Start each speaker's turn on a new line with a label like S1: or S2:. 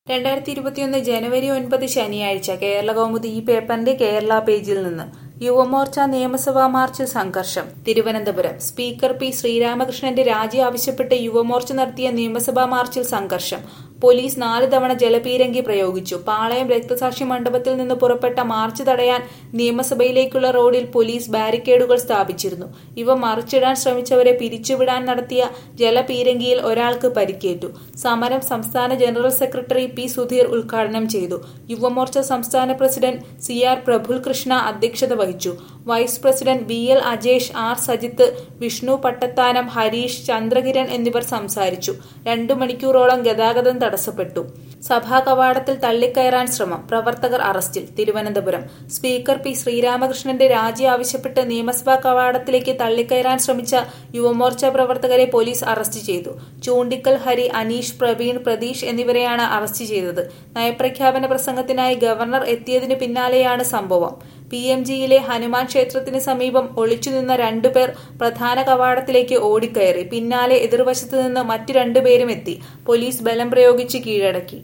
S1: രണ്ടായിരത്തി ഇരുപത്തിയൊന്ന് ജനുവരി ഒൻപത് ശനിയാഴ്ച കേരളകൗമുദി ഈ പേപ്പറിന്റെ കേരള പേജിൽ നിന്ന് യുവമോർച്ച നിയമസഭാ മാർച്ച് സംഘർഷം തിരുവനന്തപുരം സ്പീക്കർ പി ശ്രീരാമകൃഷ്ണന്റെ രാജി ആവശ്യപ്പെട്ട് യുവമോർച്ച നടത്തിയ നിയമസഭാ മാർച്ചിൽ സംഘർഷം പോലീസ് നാല് തവണ ജലപീരങ്കി പ്രയോഗിച്ചു പാളയം രക്തസാക്ഷി മണ്ഡപത്തിൽ നിന്ന് പുറപ്പെട്ട മാർച്ച് തടയാൻ നിയമസഭയിലേക്കുള്ള റോഡിൽ പോലീസ് ബാരിക്കേഡുകൾ സ്ഥാപിച്ചിരുന്നു ഇവ മറിച്ചിടാൻ ശ്രമിച്ചവരെ പിരിച്ചുവിടാൻ നടത്തിയ ജലപീരങ്കിയിൽ ഒരാൾക്ക് പരിക്കേറ്റു സമരം സംസ്ഥാന ജനറൽ സെക്രട്ടറി പി സുധീർ ഉദ്ഘാടനം ചെയ്തു യുവമോർച്ച സംസ്ഥാന president C R Praful Krishna അധ്യക്ഷത വഹിച്ചു vice president B L Ajesh R Sajith Vishnu Pattathanam Harish Chandrakiran എന്നിവർ സംസാരിച്ചു രണ്ടു മണിക്കൂറോളം ഗതാഗതം തടസ്സപ്പെട്ടു സഭാ കവാടത്തിൽ തള്ളിക്കയറാൻ ശ്രമം പ്രവർത്തകർ അറസ്റ്റിൽ തിരുവനന്തപുരം സ്പീക്കർ പി ശ്രീരാമകൃഷ്ണന്റെ രാജി ആവശ്യപ്പെട്ട് നിയമസഭാ കവാടത്തിലേക്ക് തള്ളിക്കയറാൻ ശ്രമിച്ച യുവമോർച്ച പ്രവർത്തകരെ പോലീസ് അറസ്റ്റ് ചെയ്തു ചൂണ്ടിക്കൽ ഹരി അനീഷ് പ്രവീൺ പ്രതീഷ് എന്നിവരെയാണ് അറസ്റ്റ് ചെയ്തത് നയപ്രഖ്യാപന പ്രസംഗത്തിനായി ഗവർണർ എത്തിയതിനു പിന്നാലെയാണ് സംഭവം പി എം ജിയിലെ ഹനുമാൻ ക്ഷേത്രത്തിന് സമീപം ഒളിച്ചുനിന്ന രണ്ടുപേർ പ്രധാന കവാടത്തിലേക്ക് ഓടിക്കയറി പിന്നാലെ എതിർവശത്തു നിന്ന് മറ്റു രണ്ടുപേരും എത്തി പോലീസ് ബലം പ്രയോഗിച്ച് കീഴടക്കി